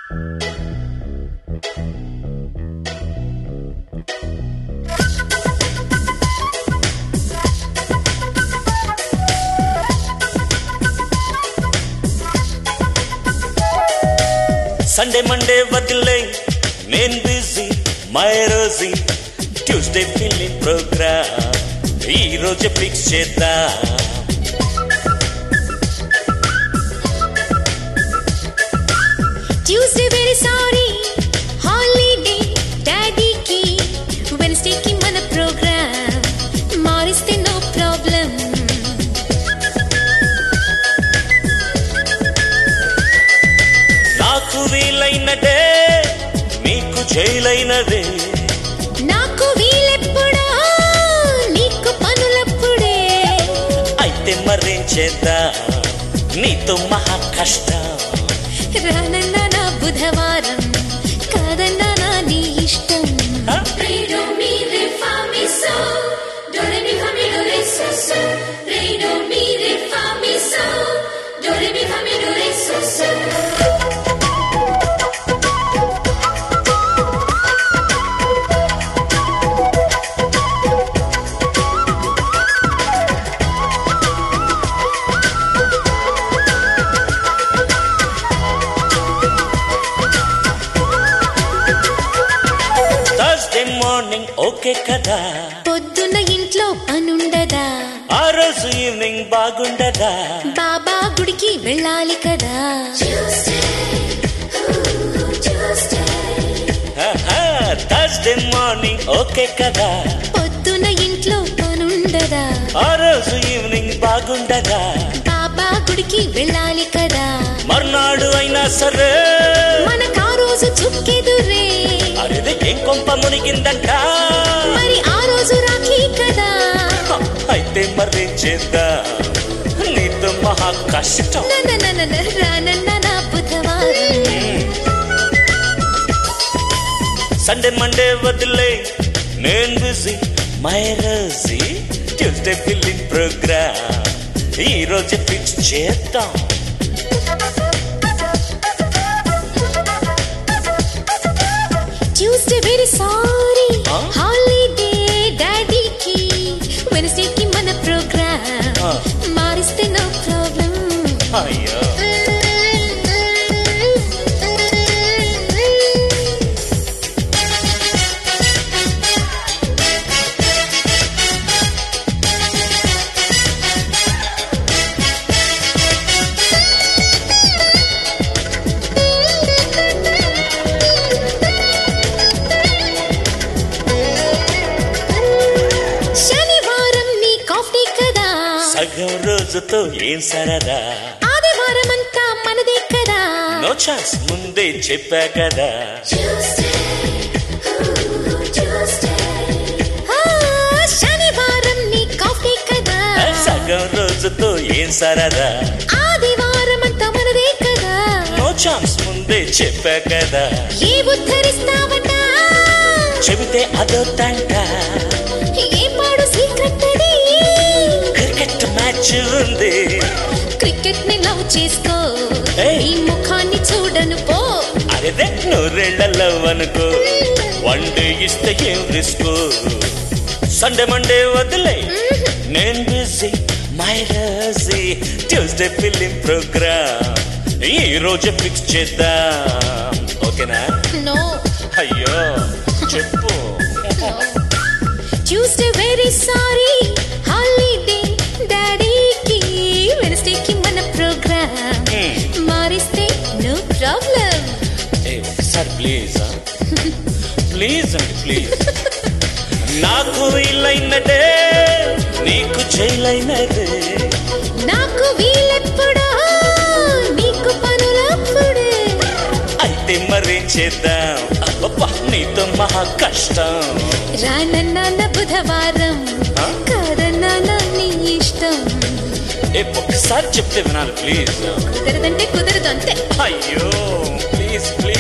Sunday Monday వదిలే నేను busy my Rosie Tuesday filling programme ఈ రోజు ఫిక్స్ చేద్దాం ట్యూస్డే వెరీ సారీ హాలిడే డాడీకి వెన్స్డేకి మన ప్రోగ్రామ్ మారిస్తే నో ప్రాబ్లం నాకు వీలైనదే మీకు జైలైనదే నాకు వీలెప్పుడా నీకు పనులప్పుడే అయితే మరేం చేద్దాం నీతో మహా కష్టం రానన్నా నా బుధవారం కాదన్నా నా నీ ఇష్టం Huh? Re, do, mi, re, fa, mi, so. Do, re, mi, fa, mi, do, re, so, so. Re, do, mi, re, fa, mi, so. Do, re, mi, fa, mi, do, re, so, so. Thursday morning okay కదా పొద్దున్న ఇంట్లో పనుండదా ఆ రోజు evening బాగుండదా బాబా గుడికి వెళ్ళాలి కదా Thursday morning okay కదా పొద్దున్న ఇంట్లో పనుండదా ఆ రోజు ఈవినింగ్ బాగుండదా బాబా గుడికి వెళ్ళాలి కదా మర్నాడు అయినా సరే మనకా రోజు చుక్కెదురే అరిది ఏం కొంప మునిగిందంట మరి ఆ రోజు రాఖీ కదా హ, అయితే మరేం చేద్దాం నీతో మహా కష్టం ననననన రానన్న నా బుధవారం సండే మండే వదిలే నేను busy my Rosie Tuesday filling programme ఈ రోజు ఫిక్స్ చేద్దాం Tuesday very sorry Huh? Holiday డాడీకి వెన్స్డేకి మన ప్రోగ్రామ్ Huh. మారిస్తే నో ప్రాబ్లం అయ్యో శనివారం నీ కాఫీ కదా సగం రోజుతో ఏం సరదా ఆదివారం అంతా మనదే కదా నో ఛాన్స్ ముందే చెప్పా కదా ఆ, శనివారం నీ కాఫీ కదా సగం రోజుతో ఏం సరదా ఆదివారం అంతా మనదే కదా నో ఛాన్స్ ముందే చెప్పా కదా ఏ ఉద్ధరిస్తావట చెబితే అదో తంట ఏ పాడు సీక్రెట్ అది క్రికెట్ మ్యాచ్ ఉంది క్రికెట్ ని లవ్ చేసుకో ఏయ్. ఈ ముఖాన్ని చూడను పో అదే నూరేళ్లలో అనుకో వన్ డే ఇస్తే ఏం రిస్క్ సండే మండే వదిలే నేను busy my Rosie Tuesday film programme ఈ రోజు ఫిక్స్ చేద్దాం ఓకేనా నో అయ్యో చెప్పు ట్యూస్డే వెరీ సారీ హాలిడే డాడీకి వెనస్డేకి మన ప్రోగ్రామ్ Hmm. మారిస్తే నో ప్రాబ్లం ఏ ఒకసారి ప్లీజ్ ప్లీజ్ అండి ప్లీజ్ నాకు వీలైనదే నీకు జైలైనదే నాకు వీలెప్పుడా నీకు పనులప్పుడే అయితే మరేం చేద్దాం అబ్బబ్బా నీతో మహా కష్టం రానన్న బుధవారం ఆ? కాదన్నా నీ ఇష్టం ఏ ఒక్కసారి చెప్తే వినాలి ప్లీజ్ కుదరదంటే కుదరదు అంతే అయ్యో ప్లీజ్ ప్లీజ్